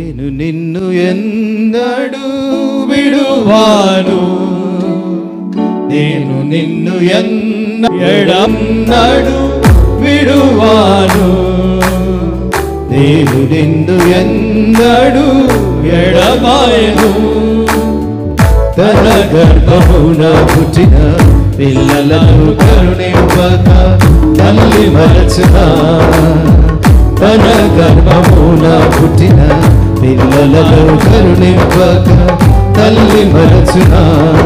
నేను నిన్ను ఎన్నడు విడువాను నేను నిన్ను ఎన్న ఎడన్నడు విడువాను నేను నిన్ను ఎన్నడు ఎడమాయను తన గర్భమున పుట్టిన పిల్లలను కరుణింపక తల్లి మరచున తన గర్భమున పుట్టిన పిల్లలను కరుణింపక తల్లి మరచున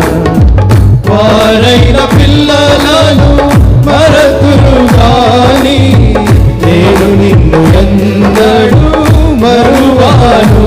వారైన పిల్లలను మరతురు గాని నేను నిన్ను ఎన్నడు మరువాను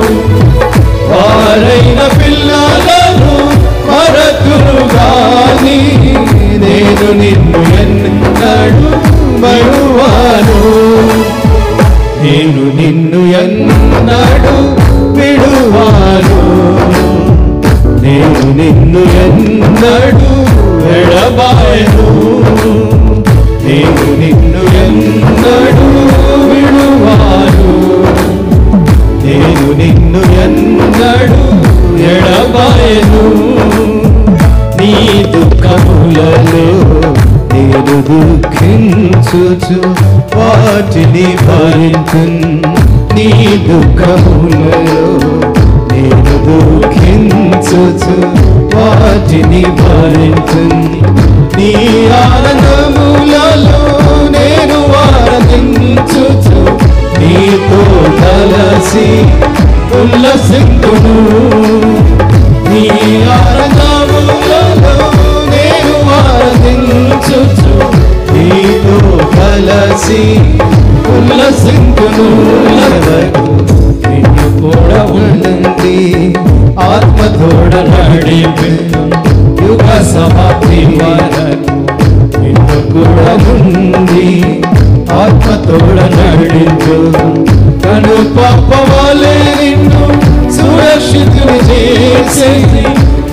వారైన పిల్లలను మరతురు గాని నేను నిన్ను ఎన్నడు మరువాను నేను నిన్ను ఎన్నడు విడువాను నేను నిన్ను ఎన్నడు ఎడబాయను నేను నిన్ను ఎన్నడు విడువాను నేను నిన్ను ఎన్నడు ఎడబాయను నీ దుఃఖములలో నేను దుఃఖించుచు వాటిని భరించు నీ దుఃఖములలో నేను దుఃఖించుచు వాటిని భరించు నీ ఆనందములలో నేను ఆనందించుచు నీతో కలసి ఉల్లసింతును నీ ఆనందములలో నేను ఆనందించుచు నీతో కలసి ఉల్లసింతును నిన్ను కూడా ఉండండి ఆత్మ తోడ నడిపి యుగ సమాప్తి వరకు నిన్ను కూడా ఉంది ఆత్మ తోడ నడించు కను పాపవాలే నిన్ను సురక్షితుని చేసేది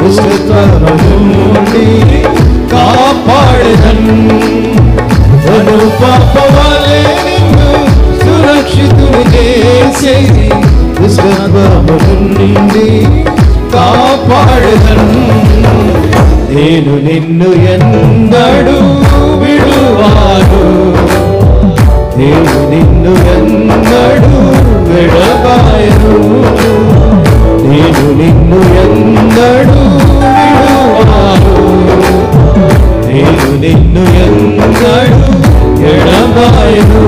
నుండి కాపాడదన్ కను పాపవాలే నిన్ను సురక్షితుని చేసేది నుండి కాపాడదన్ నేను నిన్ను ఎన్నడు విడువాను నేను నిన్ను ఎన్నడు విడబాయను నేను నిన్ను ఎన్నడు విడువాను నేను నిన్ను ఎన్నడు ఎడబాయను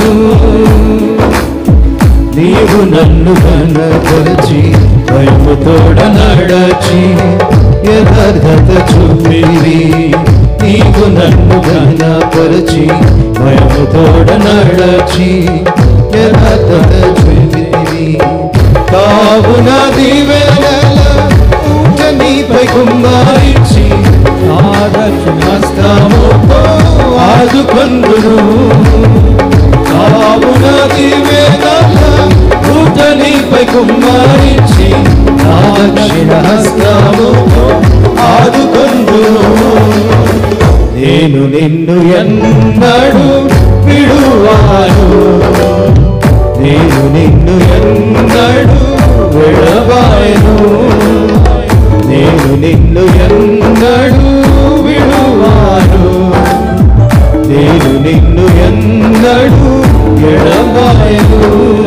నీవు నన్ను కనపరిచి భయము తోడ నడచి యథార్థత చూపివి నీవు నన్ను కనపరిచి భయము తోడ నడచి యథార్థత చూపివి కావున దీవెనల ఊట నీపై కుమ్మారించి ఆరక్షణస్తముతో ఆదుకొందును కావున దివేదల భూతనిపై కుమ్మరించి హస్తముతో ఆదుకొందును నేను నిన్ను ఎన్నడు విడువాను నేను నిన్ను ఎన్నడు విడబాయను నేను నిన్ను ఎన్నడు విడువాను నేను నిన్ను ఎన్నడు ఎడబాయను